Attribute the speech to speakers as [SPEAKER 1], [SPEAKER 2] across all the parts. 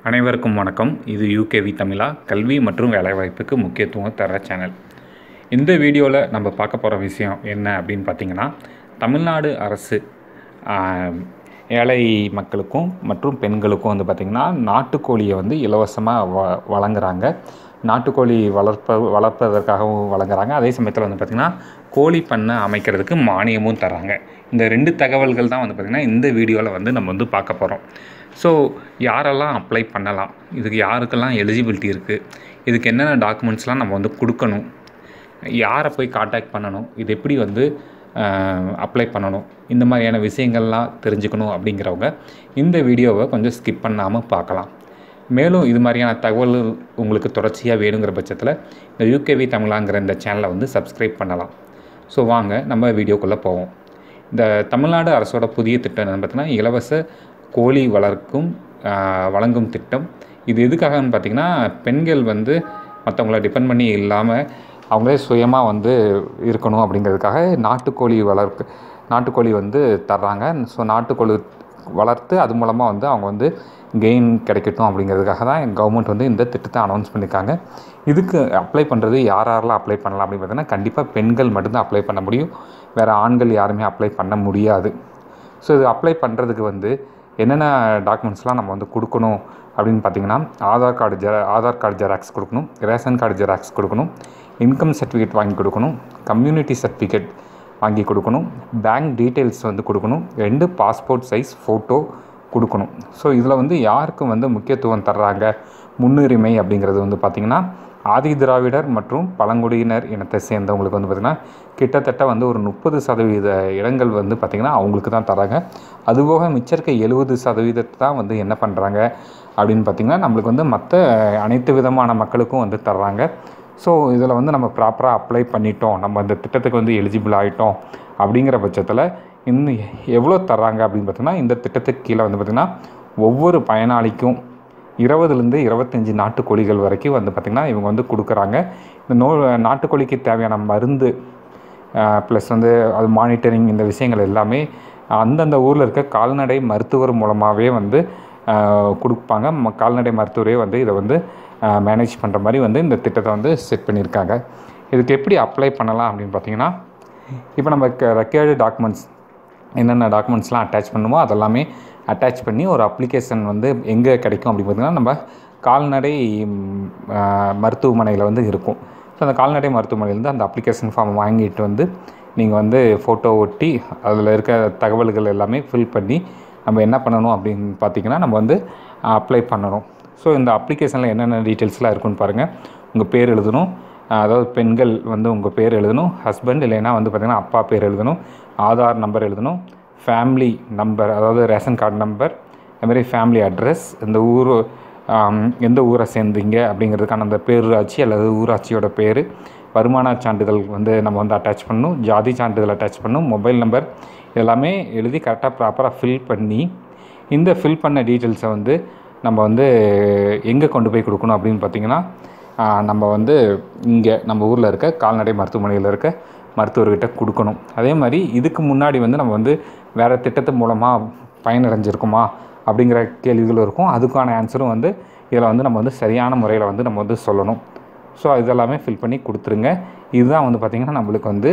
[SPEAKER 1] அனைவருக்கும் வணக்கம் இது யூகேவி தமிழா கல்வி மற்றும் வேலைவாய்ப்புக்கு முக்கியத்துவம் தர சேனல் இந்த வீடியோவில் நம்ம பார்க்க போகிற விஷயம் என்ன அப்படின்னு பார்த்தீங்கன்னா தமிழ்நாடு அரசு ஆஹ், ஏழை மக்களுக்கும் மற்றும் பெண்களுக்கும் வந்து பார்த்திங்கன்னா நாட்டுக்கோழியை வந்து இலவசமாக வ வழங்குறாங்க நாட்டுக்கோழி வளர்ப்ப வளர்ப்பதற்காகவும் வழங்குறாங்க அதே சமயத்தில் வந்து பார்த்திங்கன்னா கோழி பண்ணை அமைக்கிறதுக்கு மானியமும் தராங்க இந்த ரெண்டு தகவல்கள் தான் வந்து பார்த்திங்கன்னா இந்த வீடியோவில் வந்து நம்ம வந்து பார்க்க போகிறோம் ஸோ யாரெல்லாம் அப்ளை பண்ணலாம் இதுக்கு யாருக்கெல்லாம் எலிஜிபிலிட்டி இருக்குது இதுக்கு என்னென்ன டாக்குமெண்ட்ஸ்லாம் நம்ம வந்து கொடுக்கணும் யாரை போய் காண்டாக்ட் பண்ணணும் இது எப்படி வந்து அப்ளை பண்ணணும் இந்த மாதிரியான விஷயங்கள்லாம் தெரிஞ்சுக்கணும் அப்படிங்கிறவங்க இந்த வீடியோவை கொஞ்சம் ஸ்கிப் பண்ணாமல் பார்க்கலாம் மேலும் இது மாதிரியான தகவல்கள் உங்களுக்கு தொடர்ச்சியாக வேணுங்கிற பட்சத்தில் இந்த யூகேவி தமிழாங்கிற இந்த சேனலை வந்து சப்ஸ்கிரைப் பண்ணலாம் ஸோ வாங்க நம்ம வீடியோக்குள்ளே போவோம் இந்த தமிழ்நாடு அரசோட புதிய திட்டம் என்னன்னு பார்த்தீங்கன்னா இலவச கோழி வளர்க்கும் ஆஹ், வழங்கும் திட்டம் இது எதுக்காகன்னு பார்த்தீங்கன்னா பெண்கள் வந்து மற்றவங்கள டிபெண்ட் பண்ணி இல்லாமல் அவங்களே சுயமாக வந்து இருக்கணும் அப்படிங்கிறதுக்காக நாட்டுக்கோழி வளர்க்கு நாட்டுக்கோழி வந்து தர்றாங்க ஸோ நாட்டுக்கோழி வளர்த்து அது மூலமாக வந்து அவங்க வந்து கெயின் கிடைக்கட்டும் அப்படிங்கிறதுக்காக தான் கவர்மெண்ட் வந்து இந்த திட்டத்தை அனௌன்ஸ் பண்ணியிருக்காங்க இதுக்கு அப்ளை பண்ணுறது யார் யாரெல்லாம் அப்ளை பண்ணலாம் அப்படின்னு பார்த்தீங்கன்னா கண்டிப்பாக பெண்கள் மட்டும்தான் அப்ளை பண்ண முடியும் வேறு ஆண்கள் யாருமே அப்ளை பண்ண முடியாது ஸோ இது அப்ளை பண்ணுறதுக்கு வந்து என்னென்ன டாக்குமெண்ட்ஸ்லாம் நம்ம வந்து கொடுக்கணும் அப்படின்னு பார்த்தீங்கன்னா ஆதார் கார்டு ஜெ ஆதார் கார்டு ஜெராக்ஸ் கொடுக்கணும் ரேஷன் கார்டு ஜெராக்ஸ் கொடுக்கணும் இன்கம் சர்டிஃபிகேட் வாங்கி கொடுக்கணும் கம்யூனிட்டி சர்டிஃபிகேட் வாங்கி கொடுக்கணும் பேங்க் டீட்டெயில்ஸ் வந்து கொடுக்கணும் ரெண்டு பாஸ்போர்ட் சைஸ் ஃபோட்டோ கொடுக்கணும் ஸோ இதில் வந்து யாருக்கு வந்து முக்கியத்துவம் தர்றாங்க முன்னுரிமை அப்படிங்கிறது வந்து பார்த்திங்கன்னா ஆதி திராவிடர் மற்றும் பழங்குடியினர் இனத்தை சேர்ந்தவங்களுக்கு வந்து பார்த்திங்கன்னா கிட்டத்தட்ட வந்து ஒரு முப்பது சதவீத இடங்கள் வந்து பார்த்திங்கன்னா அவங்களுக்கு தான் தராங்க அதுபோக மிச்சம் இருக்க எழுபது சதவீதத்தை தான் வந்து என்ன பண்ணுறாங்க அப்படின்னு பார்த்திங்கன்னா நம்மளுக்கு வந்து மற்ற அனைத்து விதமான மக்களுக்கும் வந்து தர்றாங்க ஸோ இதில் வந்து நம்ம ப்ராப்பராக அப்ளை பண்ணிட்டோம் நம்ம இந்த திட்டத்துக்கு வந்து எலிஜிபிள் ஆகிட்டோம் அப்படிங்கிற பட்சத்தில் இன்னும் எவ்வளோ தர்றாங்க அப்படின்னு பார்த்தீங்கன்னா இந்த திட்டத்துக்கு கீழே வந்து பார்த்திங்கன்னா ஒவ்வொரு பயனாளிக்கும் இருபதுலேருந்து இருபத்தஞ்சி நாட்டுக்கோழிகள் வரைக்கும் வந்து பார்த்திங்கன்னா இவங்க வந்து கொடுக்குறாங்க இந்த நோ நாட்டுக்கோழிக்கு தேவையான மருந்து ப்ளஸ் வந்து அது மானிட்டரிங் இந்த விஷயங்கள் எல்லாமே அந்தந்த ஊரில் இருக்க கால்நடை மருத்துவர் மூலமாகவே வந்து ஆஹ், கொடுப்பாங்க ம- கால்நடை மருத்துவரே வந்து இதை வந்து மேனேஜ் பண்ணுற மாதிரி வந்து இந்த திட்டத்தை வந்து செட் பண்ணியிருக்காங்க இதுக்கு எப்படி அப்ளை பண்ணலாம் அப்படின்னு பார்த்தீங்கன்னா இப்போ நம்ம ரெக்கேர்டு டாக்குமெண்ட்ஸ் என்னென்ன டாக்குமெண்ட்ஸ்லாம் அட்டாச் பண்ணுமோ அதெல்லாமே அட்டாச் பண்ணி ஒரு அப்ளிகேஷன் வந்து எங்கே கிடைக்கும் அப்படின்னு பார்த்தீங்கன்னா நம்ம கால்நடை மருத்துவமனையில் வந்து இருக்கும் ஸோ அந்த கால்நடை மருத்துவமனையிலேருந்து அந்த அப்ளிகேஷன் ஃபார்ம் வாங்கிட்டு வந்து நீங்கள் வந்து ஃபோட்டோ ஒட்டி அதில் இருக்க தகவல்கள் எல்லாமே ஃபில் பண்ணி நம்ம என்ன பண்ணணும் அப்படின்னு பார்த்தீங்கன்னா நம்ம வந்து அப்ளை பண்ணணும் ஸோ இந்த அப்ளிகேஷனில் என்னென்ன டீட்டெயில்ஸ்லாம் இருக்குன்னு பாருங்கள் உங்கள் பேர் எழுதணும் அஹ் அதாவது பெண்கள் வந்து உங்கள் பேர் எழுதணும் ஹஸ்பண்ட் இல்லைன்னா வந்து பார்த்திங்கன்னா அப்பா பேர் எழுதணும் ஆதார் நம்பர் எழுதணும் ஃபேமிலி நம்பர் அதாவது ரேஷன் கார்டு நம்பர் அதுமாதிரி ஃபேமிலி அட்ரஸ் இந்த ஊர் ஆம், எந்த ஊரை சேர்ந்தீங்க அப்படிங்கிறதுக்கான அந்த பேரூராட்சி அல்லது ஊராட்சியோட பேர் வருமான சான்றிதழ் வந்து நம்ம வந்து அட்டாச் பண்ணணும் ஜாதி சான்றிதழ் அட்டாச் பண்ணணும் மொபைல் நம்பர் எல்லாமே எழுதி கரெக்டாக ப்ராப்பராக ஃபில் பண்ணி இந்த ஃபில் பண்ண டீட்டெயில்ஸை வந்து நம்ம வந்து எங்கே கொண்டு போய் கொடுக்கணும் அப்படின்னு பார்த்தீங்கன்னா ஆஹ், நம்ம வந்து இங்கே நம்ம ஊரில் இருக்க கால்நடை மருத்துவமனையில் இருக்க மருத்துவர்கிட்ட கொடுக்கணும் அதே மாதிரி இதுக்கு முன்னாடி வந்து நம்ம வந்து வேறு திட்டத்து மூலமாக பயனடைஞ்சிருக்குமா அப்படிங்கிற கேள்விகள் இருக்கும் அதுக்கான ஆன்சரும் வந்து இதில் வந்து நம்ம வந்து சரியான முறையில் வந்து நம்ம வந்து சொல்லணும் ஸோ இதெல்லாமே ஃபில் பண்ணி கொடுத்துருங்க இதுதான் வந்து பார்த்திங்கன்னா நம்மளுக்கு வந்து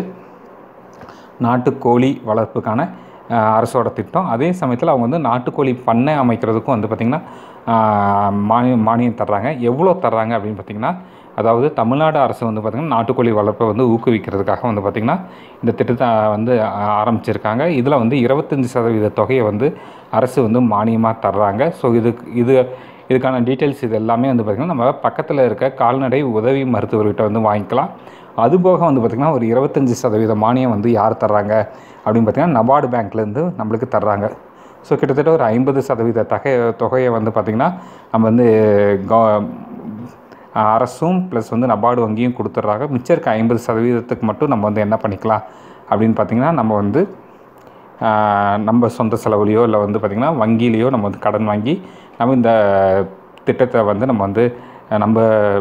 [SPEAKER 1] நாட்டுக்கோழி வளர்ப்புக்கான அஹ், அரசோட திட்டம் அதே சமயத்தில் அவங்க வந்து நாட்டுக்கோழி பண்ணை அமைக்கிறதுக்கும் வந்து பார்த்திங்கன்னா அஹ், மானியம் மானியம் தர்றாங்க எவ்வளோ தர்றாங்க அப்படின்னு பார்த்திங்கன்னா அதாவது தமிழ்நாடு அரசு வந்து பார்த்திங்கன்னா நாட்டுக்கோழி வளர்ப்பை வந்து ஊக்குவிக்கிறதுக்காக வந்து பார்த்திங்கன்னா இந்த திட்டத்தை வந்து அஹ், ஆரம்பிச்சிருக்காங்க இதில் வந்து இருபத்தஞ்சி சதவீத தொகையை வந்து அரசு வந்து மானியமாக தர்றாங்க ஸோ இதுக்கு இது இதுக்கான டீட்டெயில்ஸ் இது எல்லாமே வந்து பார்த்திங்கன்னா நம்ம பக்கத்தில் இருக்க கால்நடை உதவி மருத்துவர்கிட்ட வந்து வாங்கிக்கலாம் அதுபோக வந்து பார்த்திங்கன்னா ஒரு இருபத்தஞ்சி சதவீத மானியம் வந்து யார் தர்றாங்க அப்படின்னு பார்த்திங்கன்னா நபார்டு பேங்க்லேருந்து நம்மளுக்கு தர்றாங்க ஸோ கிட்டத்தட்ட ஒரு ஐம்பது சதவீத தொகை தொகையை வந்து பார்த்திங்கன்னா நம்ம வந்து கவ- அரசும் ப்ளஸ் வந்து நபார்டு வங்கியும் கொடுத்துட்றாங்க மிச்சம் இருக்க ஐம்பது சதவீதத்துக்கு மட்டும் நம்ம வந்து என்ன பண்ணிக்கலாம் அப்படின்னு பார்த்திங்கன்னா நம்ம வந்து ஆஹ், நம்ம சொந்த செலவுலையோ இல்லை வந்து பார்த்திங்கன்னா வங்கியிலையோ நம்ம வந்து கடன் வாங்கி நம்ம இந்த திட்டத்தை வந்து நம்ம வந்து அஹ், நம்ம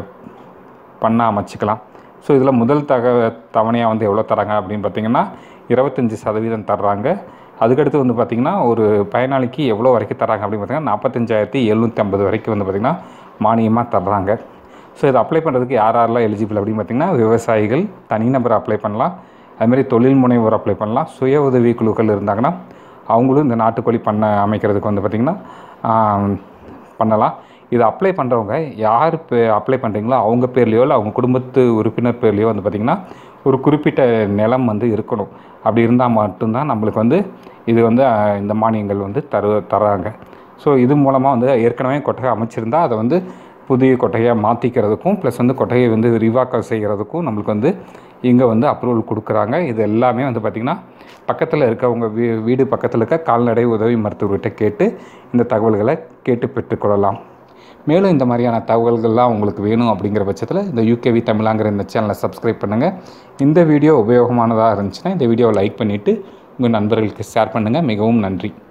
[SPEAKER 1] பண்ண அமைச்சிக்கலாம் ஸோ இதில் முதல் தக தவணையாக வந்து எவ்வளோ தராங்க அப்படின்னு பார்த்தீங்கன்னா இருபத்தஞ்சி சதவீதம் தர்றாங்க அதுக்கடுத்து வந்து பார்த்திங்கன்னா ஒரு பயனாளிக்கு எவ்வளோ வரைக்கும் தராங்க அப்படின்னு பார்த்தீங்கன்னா நாற்பத்தஞ்சாயிரத்தி எழுநூற்றி ஐம்பது வரைக்கும் வந்து பார்த்திங்கன்னா மானியமாக தர்றாங்க ஸோ இதை அப்ளை பண்ணுறதுக்கு யார் யாரெல்லாம் எலிஜிபிள் அப்படின்னு பார்த்திங்கன்னா விவசாயிகள் தனிநபர் அப்ளை பண்ணலாம் அதுமாதிரி தொழில் முனைவோர் அப்ளை பண்ணலாம் சுய உதவி குழுக்கள் இருந்தாங்கன்னா அவங்களும் இந்த நாட்டுக்கோழி பண்ணை அமைக்கிறதுக்கு வந்து பார்த்திங்கன்னா ஆம், பண்ணலாம் இதை அப்ளை பண்ணுறவங்க யார் பே அப்ளை பண்ணுறீங்களோ அவங்க பேர்லேயோ இல்லை அவங்க குடும்பத்து உறுப்பினர் பேர்லேயோ வந்து பார்த்திங்கன்னா ஒரு குறிப்பிட்ட நிலம் வந்து இருக்கணும் அப்படி இருந்தால் மட்டும்தான் நம்மளுக்கு வந்து இது வந்து அஹ், இந்த மானியங்கள் வந்து தரு தராங்க ஸோ இது மூலமாக வந்து ஏற்கனவே கொட்டகை அமைச்சிருந்தா அதை வந்து புதிய கொட்டகையாக மாற்றிக்கிறதுக்கும் ப்ளஸ் வந்து கொட்டகையை வந்து விரிவாக்கம் செய்கிறதுக்கும் நம்மளுக்கு வந்து இங்கே வந்து அப்ரூவல் கொடுக்குறாங்க இது எல்லாமே வந்து பார்த்திங்கன்னா பக்கத்தில் இருக்கவங்க வீ வீடு பக்கத்தில் இருக்க கால்நடை உதவி மருத்துவர்கிட்ட கேட்டு இந்த தகவல்களை கேட்டு பெற்றுக்கொள்ளலாம் மேலும் இந்த மாதிரியான தகவல்கள்லாம் உங்களுக்கு வேணும் அப்படிங்கிற பட்சத்தில் இந்த யூகேவி தமிழாங்கிற இந்த சேனலை சப்ஸ்கிரைப் பண்ணுங்கள் இந்த வீடியோ உபயோகமானதாக இருந்துச்சுன்னா இந்த வீடியோவை லைக் பண்ணிவிட்டு உங்கள் நண்பர்களுக்கு ஷேர் பண்ணுங்கள் மிகவும் நன்றி